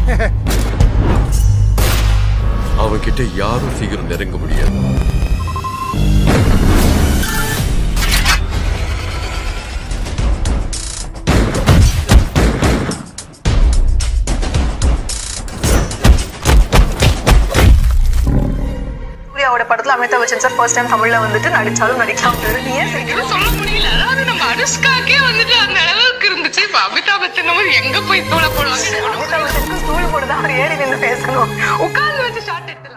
அவன்கிட்ட யாரும் சீக்கிரம் நெருங்க முடியாது சூர்யாவோட படத்துல Amitabh Bachchan sir first time தமிழ்ல வந்துட்டு நடிச்சாலும் நடிக்கலாம் நீ ஏன் சிரிக்கிற? சொல்ல முடியல அதாவது நம்ம அனுஷ்காக்கே வந்துட்டு அந்த அளவுக்கு இருந்துச்சு இப்ப அமிதாப் பச்சன் நம்ம எங்க போய் தோட போடுவாங்க அமிதாப் பச்சனுக்கு ஸ்டூல் போட்டு தான் அவர் ஏறி நின்று பேசணும் உட்கார்ந்து வச்சு ஷார்ட் எடுத்துலாம்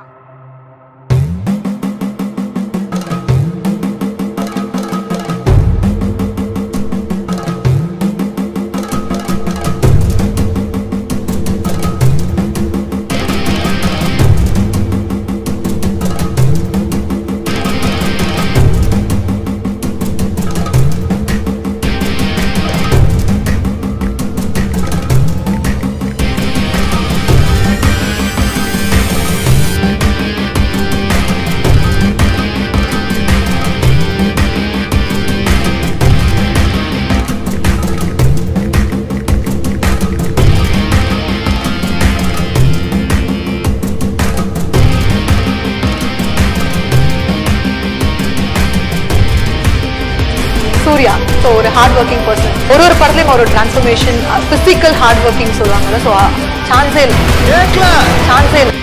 சூர்யா ஸோ ஒரு ஹார்ட் ஒர்க்கிங் பர்சன் ஒரு ஒரு படத்துலையும் ஒரு டிரான்ஸ்ஃபர்மேஷன் பிசிக்கல் ஹார்ட் ஒர்க்கிங் சொல்லுவாங்கல்ல ஸோ சான்ஸே இல்லை சான்ஸே இல்லை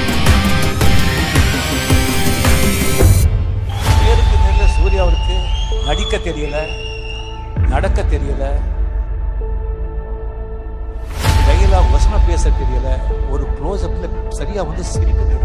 பேருக்கு நேர்ல சூர்யாவுக்கு நடிக்க தெரியல நடக்க தெரியல கையில வசனம் பேச தெரியல ஒரு க்ளோஸ் அப்ல சரியா வந்து சிரிக்க தெரியல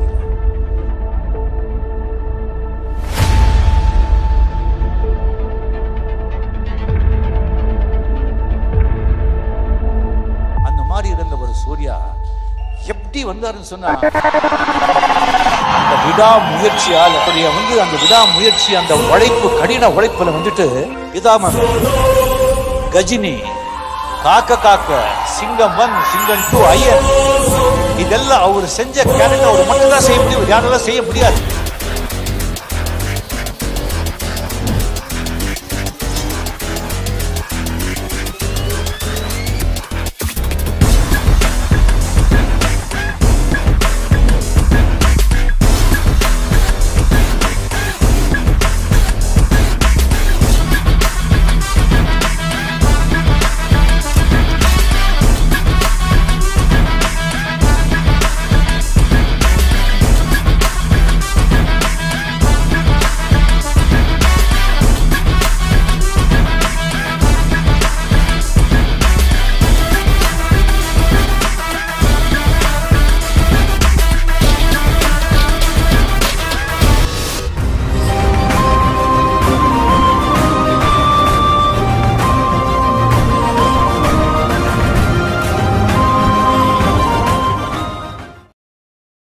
அந்த மாதிரி இருந்த ஒரு சூர்யா எப்படி வந்தாருன்னு சொன்னா அந்த விடா முயற்சியால் அவருடைய வந்து அந்த விடா முயற்சி அந்த உழைப்பு கடின உழைப்புல வந்துட்டு பிதாமகன் கஜினி காக்க காக்க சிங்கம் ஒன் சிங்கம் டூ ஐயன் இதெல்லாம் அவர் செஞ்ச கேரக்டர் அவர் மட்டும் தான் செய்ய முடியும் யாராலும் செய்ய முடியாது